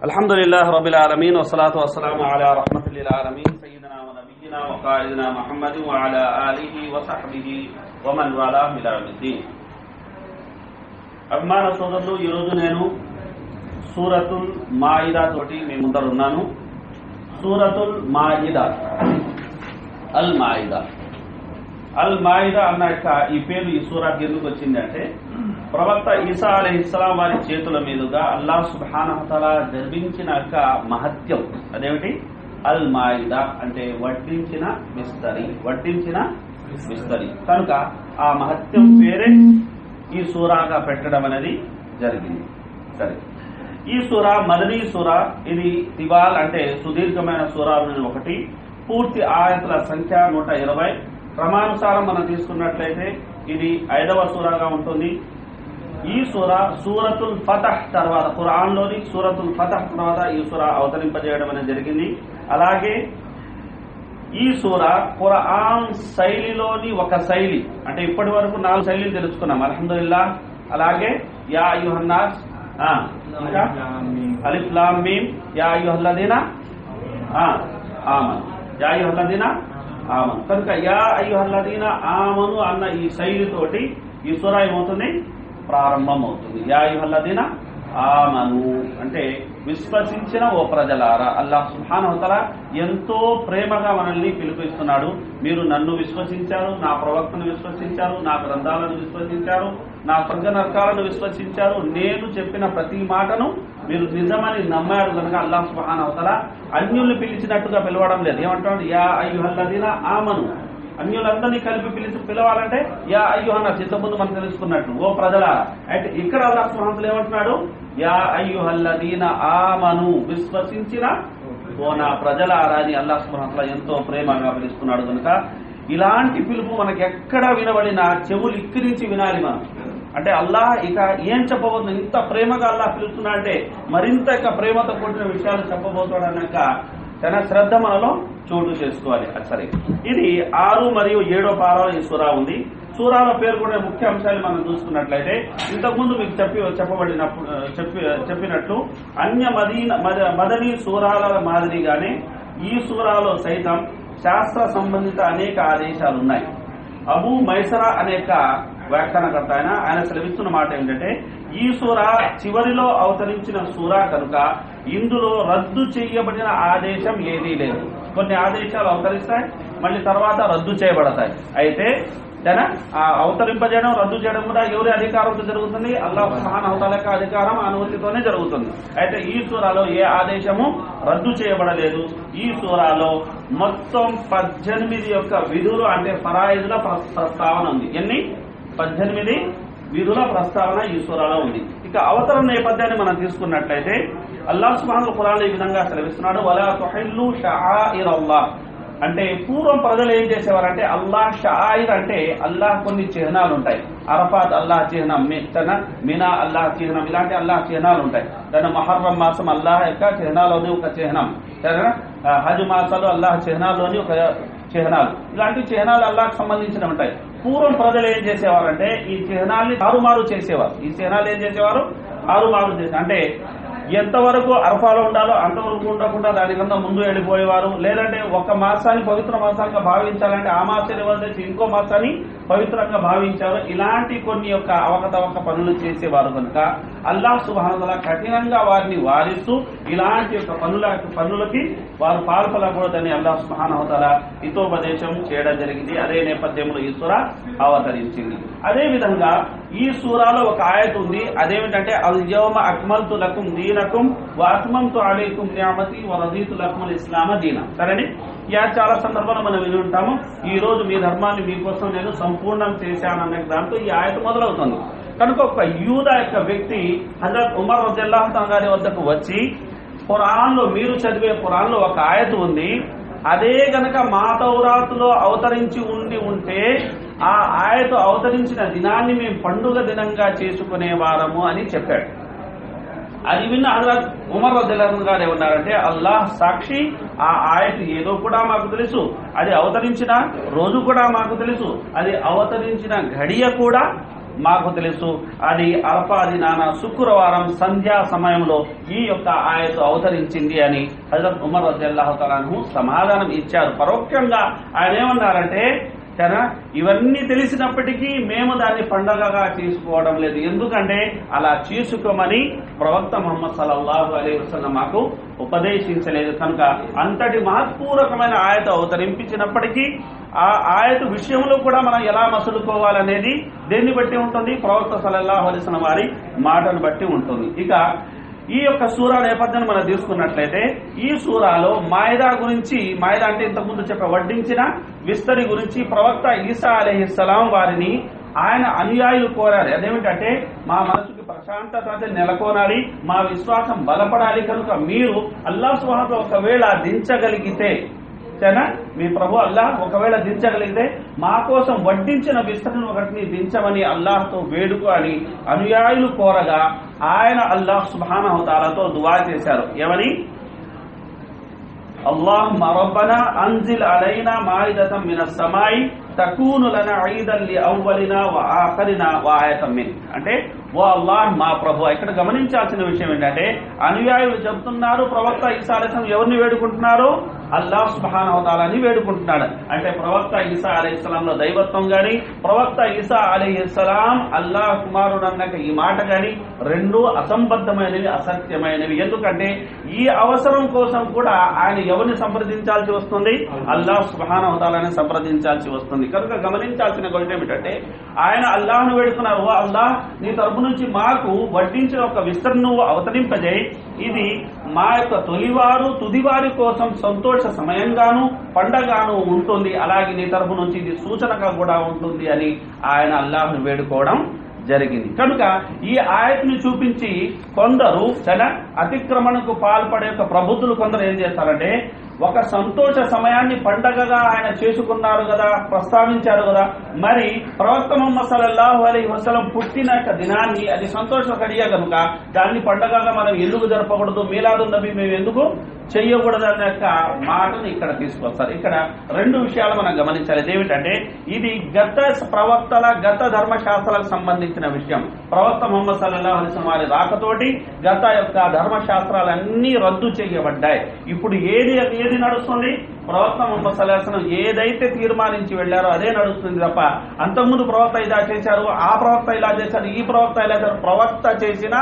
الحمد لله رب العالمين والصلاة والسلام على رحمة للعالمين سيدنا ونبينا وقائدنا محمد وعلى آله وصحبه ومن والاه إلى يوم الدين అభిమాన సోదరులు ఈరోజు నేను సూరతుల్ మాయిదా తోటి మీ ముందర ఉన్నాను సూరతుల్ మాయిదా అల్ మాయిదా అల్ మాయిదా అన్న యొక్క ఈ పేరు ఈ సూరాకి ఎందుకు వచ్చిందంటే ప్రవక్త ఈసా అలీ ఇస్లాం వారి చేతుల మీదుగా అల్లా సుబానహతల జరిపించిన యొక్క మహత్యం అదేమిటి అల్ మాయిదా అంటే వడ్డించిన విస్తరి వడ్డించిన విస్తరి కనుక ఆ మహత్యం పేరే ఈ సూరాగా పెట్టడం అనేది జరిగింది సరే ఈ సూర మదనీ సూర ఇది తివాల్ అంటే సుదీర్ఘమైన సూరాలను ఒకటి పూర్తి ఆయతుల సంఖ్య నూట ఇరవై క్రమానుసారం మనం తీసుకున్నట్లయితే ఇది ఐదవ సూరాగా ఉంటుంది ఈ సూర సూరతుల్ ఫతహ్ తర్వాత ఖురాన్ లోని సూరతుల్ ఫతహ్ తర్వాత ఈ సూర అవతరింపజేయడం అనేది జరిగింది అలాగే ఈ సూర ఖురాన్ శైలిలోని ఒక శైలి అంటే ఇప్పటి వరకు నాలుగు శైలిలు తెలుసుకున్నాం అల్హమ్దుల్లా అలాగే యా యుహన్నాస్ అలిఫ్ లామ్ మీమ్ యా యుహల్లదీనా ఆమన్ యా యుహల్లదీనా ఆమన్ కనుక యా అయ్యుహల్లదీనా ఆమను అన్న ఈ శైలితోటి ఈ సూర ఏమవుతుంది ప్రారంభం అవుతుంది యా యుహల్లదీనా ఆమను అంటే విశ్వసించిన ఓ ప్రజలారా అల్లాహ్ సుహానవతల ఎంతో ప్రేమగా మనల్ని పిలిపిస్తున్నాడు మీరు నన్ను విశ్వసించారు నా ప్రవక్తను విశ్వసించారు నా గ్రంథాలను విశ్వసించారు నా స్వర్గ నరకాలను విశ్వసించారు నేను చెప్పిన ప్రతి మాటను మీరు నిజమని నమ్మారు కనుక అల్లాహ్ సుహానవతల అన్యుల్ని పిలిచినట్టుగా పిలవడం లేదు ఏమంటాడు యా అయ్యుహల్లదీన ఆమను అన్యులందరినీ కలిపి పిలిచి పిలవాలంటే యా అయ్యుహన్న ఇంతకుముందు మనం తెలుసుకున్నట్టు ఓ ప్రజల అయితే ఇక్కడ అల్లాహ్ సుహాంతులు ఏమంటున్నాడు యా అయ్యుహల్లదీన ఆమను విశ్వసించిన ఓ నా ప్రజల అని అల్లాహ్ సుహాంతుల ఎంతో ప్రేమగా పిలుస్తున్నాడు కనుక ఇలాంటి పిలుపు మనకి ఎక్కడ వినబడినా చెవులు ఇక్కిరించి వినాలి మనం అంటే అల్లాహ్ ఇక ఏం చెప్పబోతుంది ఇంత ప్రేమగా అల్లాహ్ పిలుస్తున్నా అంటే మరింత ఇక ప్రేమతో కూడిన విషయాలు చెప్పబోతాడు అన్నాక తన శ్రద్ధ మనలో చోటు చేసుకోవాలి అది సరే ఇది ఆరు మరియు ఏడో పారాల ఈ సూరా ఉంది సూరాల పేరు కూడా ముఖ్య అంశాలు మనం చూసుకున్నట్లయితే ఇంతకుముందు మీకు చెప్పి చెప్పబడినప్పుడు చెప్పి చెప్పినట్లు అన్య మదీన మద- మదనీ సూరాల మాదిరిగానే ఈ సూరాలో సైతం శాస్త్ర సంబంధిత అనేక ఆదేశాలు ఉన్నాయి అబూ మైసరా అనేక వ్యాఖ్యానకర్త ఆయన ఆయన సెలవిస్తున్న మాట ఏంటంటే ఈ సూర చివరిలో అవతరించిన సూర కనుక ఇందులో రద్దు చేయబడిన ఆదేశం ఏదీ లేదు కొన్ని ఆదేశాలు అవతరిస్తాయి మళ్ళీ తర్వాత రద్దు చేయబడతాయి అయితే జన ఆ అవతరింపజేయడం రద్దు చేయడం కూడా ఎవరి అధికారంతో జరుగుతుంది అల్లాహ్ సుబ్హానహు అవతల యొక్క అధికారం అనుమతితోనే జరుగుతుంది అయితే ఈ సూరాలో ఏ ఆదేశము రద్దు చేయబడలేదు ఈ సూరాలో మొత్తం పద్దెనిమిది యొక్క విధులు అంటే ఫరాయిదుల ప్ర- ప్రస్తావన ఉంది ఎన్ని పద్దెనిమిది విధుల ప్రస్తావన ఈ సూరాలో ఉంది ఇక అవతరణ నేపథ్యాన్ని మనం తీసుకున్నట్లయితే అల్లాహ్ సుబ్హానహు ఖురాన్ ఈ విధంగా సెలవిస్తున్నాడు వలా తుహిల్లు షఆయిరల్లాహ్ అంటే పూర్వం ప్రజలు ఏం చేసేవారంటే అల్లాహ్ షాయిర్ అంటే అల్లాహ్ కొన్ని చిహ్నాలు ఉంటాయి అరఫాత్ అల్లాహ్ చిహ్నం మితన మినా అల్లాహ్ చిహ్నం ఇలాంటి అల్లాహ్ చిహ్నాలు ఉంటాయి దాని మహర్రం మాసం అల్లాహ్ యొక్క చిహ్నాలోని ఒక చిహ్నం సరేనా? ఆ, హజ్ మాసాలు అల్లాహ్ చిహ్నాల్లోని ఒక చిహ్నాలు ఇలాంటి చిహ్నాలు అల్లాహ్ సంబంధించిన ఉంటాయి పూర్వం ప్రజలు ఏం చేసేవారంటే ఈ చిహ్నాల్ని తారుమారు చేసేవారు ఈ చిహ్నాలు ఏం చేసేవారు తారుమారు చేసే అంటే ఎంతవరకు అరఫాలో ఉండాలో అంతవరకు ఉండకుండా దానికన్నా ముందు వెళ్ళిపోయేవారు లేదంటే ఒక మాసాన్ని పవిత్ర మాసాలుగా భావించాలంటే ఆ మాసాన్ని వదిలేసి ఇంకో మాసాన్ని పవిత్రంగా భావించారు ఇలాంటి కొన్ని యొక్క అవకతవక పనులు చేసేవారు కనుక అల్లాహ్ సుబానతల కఠినంగా వారిని వారిస్తూ ఇలాంటి యొక్క పనుల పనులకి వారు పాల్పడకూడదని అల్లాహ్ సుబానవతల హితోపదేశం చేయడం జరిగింది అదే నేపథ్యంలో ఈ సూర అవతరించింది అదే విధంగా ఈ సూరాలో ఒక ఆయత ఉంది అదేమిటంటే అల్ యౌమ అక్మల్తు లకుం దీనకుం వ అత్మమ్తు అలైకుం నియామతి వ రదీతు లకుం ఇస్లామ దీన సరేని యా చాలా సందర్భాలు మనం విని ఉంటాము ఈ రోజు మీ ధర్మాన్ని మీకోసం నేను సంపూర్ణం చేశాననే దాంతో ఈ ఆయత మొదలవుతుంది కనుక ఒక యూద యొక్క వ్యక్తి హజరత్ ఉమర్ రజల్లాహ్ గారి వద్దకు వచ్చి ఖురాన్లో మీరు చదివే ఖురాన్లో ఒక ఆయత ఉంది అదే గనక మా తౌరాతులో అవతరించి ఉండి ఉంటే ఆ ఆయత అవతరించిన దినాన్ని మేము పండుగ దినంగా చేసుకునే వారము అని చెప్పాడు అది విన్న హజరత్ ఉమర్ రజల్లాహ్ గారు ఏమన్నారంటే అల్లాహ్ సాక్షి ఆ ఆయత ఏదో కూడా మాకు తెలుసు అది అవతరించిన రోజు కూడా మాకు తెలుసు అది అవతరించిన ఘడియ కూడా మాకు తెలుసు అది అల్పాది నాన్న శుక్రవారం సంధ్యా సమయంలో ఈ యొక్క ఆయత అవతరించింది అని హజరత్ ఉమర్ రజల్లాహు సమాధానం ఇచ్చారు పరోక్షంగా ఆయన ఏమన్నారంటే కదా ఇవన్నీ తెలిసినప్పటికీ మేము దాన్ని పండగగా చేసుకోవడం లేదు ఎందుకంటే అలా చేసుకోమని ప్రవక్త ముహమ్మద్ సల్లల్లాహు అలైహి వసల్లం మాకు ఉపదేశించలేదు కనుక అంతటి మహత్పూర్వకమైన ఆయత అవతరింపించినప్పటికీ ఆ ఆయత విషయంలో కూడా మనం ఎలా మసులుకోవాలనేది దేన్ని బట్టి ఉంటుంది ప్రవక్త సల్లల్లాహు అలైహి వసల్లం వారి మాటను బట్టి ఉంటుంది ఇక ఈ యొక్క సూరా నేపథ్యాన్ని మనం తీసుకున్నట్లయితే ఈ సూరాలో మాయిదా గురించి మాయిదా అంటే ఇంతకుముందు చెప్ప వడ్డించిన విస్తరి గురించి ప్రవక్త ఈసా అలీహిస్సలాం వారిని ఆయన అనుయాయులు కోరారు అదేమిటంటే మా మనసుకి ప్రశాంతత అనేది నెలకొనాలి మా విశ్వాసం బలపడాలి కనుక మీరు అల్లా సుహాతో ఒకవేళ దించగలిగితే సరేనా మీ ప్రభు అల్లాహ్ ఒకవేళ దించగలిగితే మా కోసం వడ్డించిన విస్తరణ ఒకటిని దించమని అల్లాహ్తో వేడుకు అని అనుయాయులు కోరగా ఆయన అల్లాహ్ సుబానహతాలతో దువా చేశారు ఏమని اللهم ربنا انزل علينا مائدة من السماء తకూను లన ఐదన్ లి అవ్వలినా వ ఆఖరినా వ ఆయతం మిన్ అంటే ఓ అల్లాహ్ మా ప్రభు ఇక్కడ గమనించాల్సిన విషయం ఏంటంటే అనుయాయులు చెబుతున్నారు ప్రవక్త ఈసా అలైస్లాం ఎవరిని వేడుకుంటున్నారు అల్లాహ్ సుబ్హానహు తాలాని వేడుకుంటున్నాడు అంటే ప్రవక్త ఈసా అలైహిస్సలాంలో దైవత్వం గాని ప్రవక్త ఈసా అలైహిస్సలాం అల్లాహ్ కుమారుడు అన్నాక ఈ మాట గాని రెండు అసంబద్ధమైనవి అసత్యమైనవి ఎందుకంటే ఈ అవసరం కోసం కూడా ఆయన ఎవరిని సంప్రదించాల్సి వస్తుంది అల్లాహ్ సుబ్హానహు తాలాని సంప్రదించాల్సి వస్తుంది కనుక గమనించాల్సిన విషయం ఏమిటంటే ఆయన అల్లాహ్ను వేడుకున్నారు ఓ అల్లాహ్ నీ తరపు నుంచి మాకు వడ్డించిన ఒక విస్తరణ నువ్వు అవతరింపజేయి ఇది మా యొక్క తొలివారు తుదివారి కోసం సంతోష సమయంగాను పండగాను ఉంటుంది అలాగే నీ తరపు నుంచి ఇది సూచనగా కూడా ఉంటుంది అని ఆయన అల్లాహ్ను వేడుకోవడం జరిగింది కనుక ఈ ఆయత్ని చూపించి కొందరు చాలా అతిక్రమణకు పాల్పడే యొక్క ప్రబుద్ధులు కొందరు ఏం చేస్తారంటే ఒక సంతోష సమయాన్ని పండగగా ఆయన చేసుకున్నారు కదా ప్రస్తావించారు కదా మరి ప్రవక్త ముహమ్మద్ సల్లల్లాహు అలైహి వసల్లం పుట్టిన యొక్క దినాన్ని అది సంతోష కడియ కనుక దాన్ని పండగగా మనం ఎందుకు జరపకూడదు మీలాదు నబి మేము ఎందుకు చెయ్యకూడదు అనే యొక్క మాటను ఇక్కడ తీసుకొస్తారు ఇక్కడ రెండు విషయాలు మనం గమనించాలి ఏమిటంటే ఇది గత ప్రవక్తల గత ధర్మశాస్త్రాలకు సంబంధించిన విషయం ప్రవక్త ముహమ్మద్ సల్లాహు అలిస్లం వారి రాకతోటి గత యొక్క ధర్మశాస్త్రాలన్నీ రద్దు చేయబడ్డాయి ఇప్పుడు ఏది ఏది నడుస్తుంది ప్రవక్త ముహమ్మద్ సల్లాహం ఏదైతే తీర్మానించి వెళ్ళారో అదే నడుస్తుంది తప్ప అంతకుముందు ప్రవక్త ఇలా చేశారు ఆ ప్రవక్త ఇలా చేశారు ఈ ప్రవక్త ఇలా చేశారు ప్రవక్త చేసిన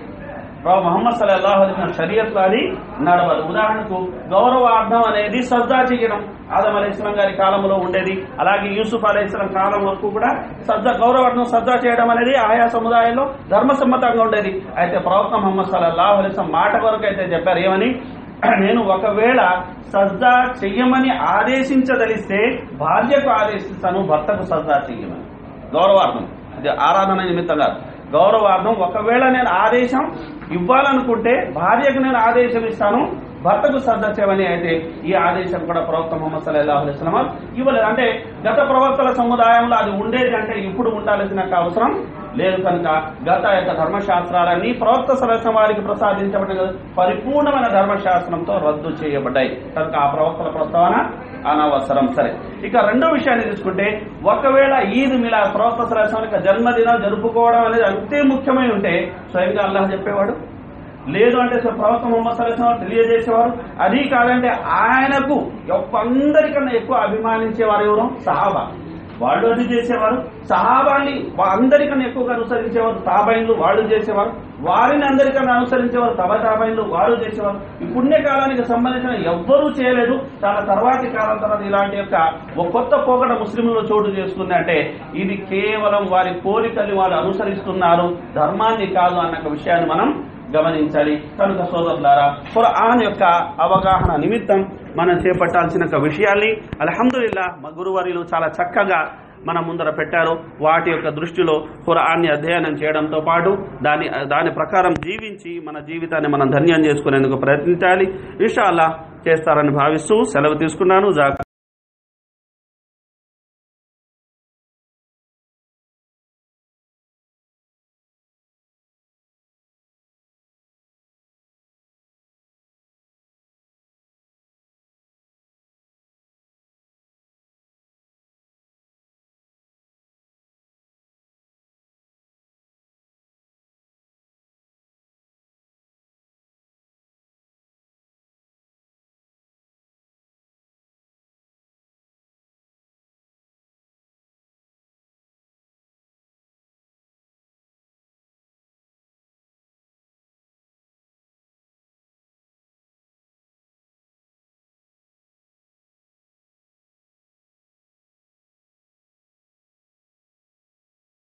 ప్రవ మొహమ్మద్ సల్లాహు అలైహి షరియత్ అది నడవదు ఉదాహరణకు గౌరవార్థం అనేది సజ్జా చేయడం ఆదం అలైస్లాం గారి కాలంలో ఉండేది అలాగే యూసుఫ్ అలైస్లాం కాలం వరకు కూడా సజ్జా గౌరవార్థం సజ్జా చేయడం అనేది ఆయా సముదాయంలో ధర్మసమ్మతంగా ఉండేది అయితే ప్రవక్త మొహమ్మద్ సల్లాహు అలైస్లాం మాట వరకు అయితే చెప్పారు ఏమని నేను ఒకవేళ సజ్జా చెయ్యమని ఆదేశించదలిస్తే భార్యకు ఆదేశిస్తాను భర్తకు సజ్జా చెయ్యమని గౌరవార్థం ఇది ఆరాధన నిమిత్తం కాదు గౌరవార్థం ఒకవేళ నేను ఆదేశం ఇవ్వాలనుకుంటే భార్యకు నేను ఆదేశం ఇస్తాను భర్తకు శ్రద్ధ చేయమని అయితే ఈ ఆదేశం కూడా ప్రవక్త ముహమ్మద్ సల్లాహు అలైస్లాం ఇవ్వలేదు అంటే గత ప్రవక్తల సముదాయంలో అది ఉండేది అంటే ఇప్పుడు ఉండాల్సిన అవసరం లేదు కనుక గత యొక్క ధర్మశాస్త్రాలన్నీ ప్రవక్త సలహం వారికి ప్రసాదించబడిన పరిపూర్ణమైన ధర్మశాస్త్రంతో రద్దు చేయబడ్డాయి కనుక ఆ ప్రవక్తల ప్రస్తావన అనవసరం సరే ఇక రెండో విషయాన్ని తీసుకుంటే ఒకవేళ ఈద్ మిలా ప్రవక్త సలహం యొక్క జన్మదినం జరుపుకోవడం అనేది అంతే ముఖ్యమై ఉంటే స్వయంగా అల్లాహ్ చెప్పేవాడు లేదు అంటే ప్రవక్త ముహమ్మద్ సల్లాహం తెలియజేసేవారు అది కాదంటే ఆయనకు యొక్క అందరికన్నా ఎక్కువ అభిమానించేవారు ఎవరు సహాబా వాళ్ళు అది చేసేవారు సహాబాన్ని అందరికన్నా ఎక్కువగా అనుసరించేవారు తాబాయిన్లు వాళ్ళు చేసేవారు వారిని అందరికన్నా అనుసరించేవారు తబ తాబాయిన్లు వాళ్ళు చేసేవారు ఈ పుణ్యకాలానికి సంబంధించిన ఎవ్వరూ చేయలేదు తన తర్వాతి కాలం తర్వాత ఇలాంటి యొక్క ఒక కొత్త పోకడ ముస్లింలు చోటు చేసుకుంది అంటే ఇది కేవలం వారి కోరికల్ని వాళ్ళు అనుసరిస్తున్నారు ధర్మాన్ని కాదు అన్న విషయాన్ని మనం గమనించాలి కనుక సోదరులారా ఖురాన్ యొక్క అవగాహన నిమిత్తం మనం చేపట్టాల్సిన ఒక విషయాల్ని అల్హమ్దుల్లా మా గురువారిలు చాలా చక్కగా మన ముందర పెట్టారు వాటి యొక్క దృష్టిలో ఖురాన్ని అధ్యయనం చేయడంతో పాటు దాని దాని ప్రకారం జీవించి మన జీవితాన్ని మనం ధన్యం చేసుకునేందుకు ప్రయత్నించాలి ఇన్షా అల్లా చేస్తారని భావిస్తూ సెలవు తీసుకున్నాను జాగ్రత్త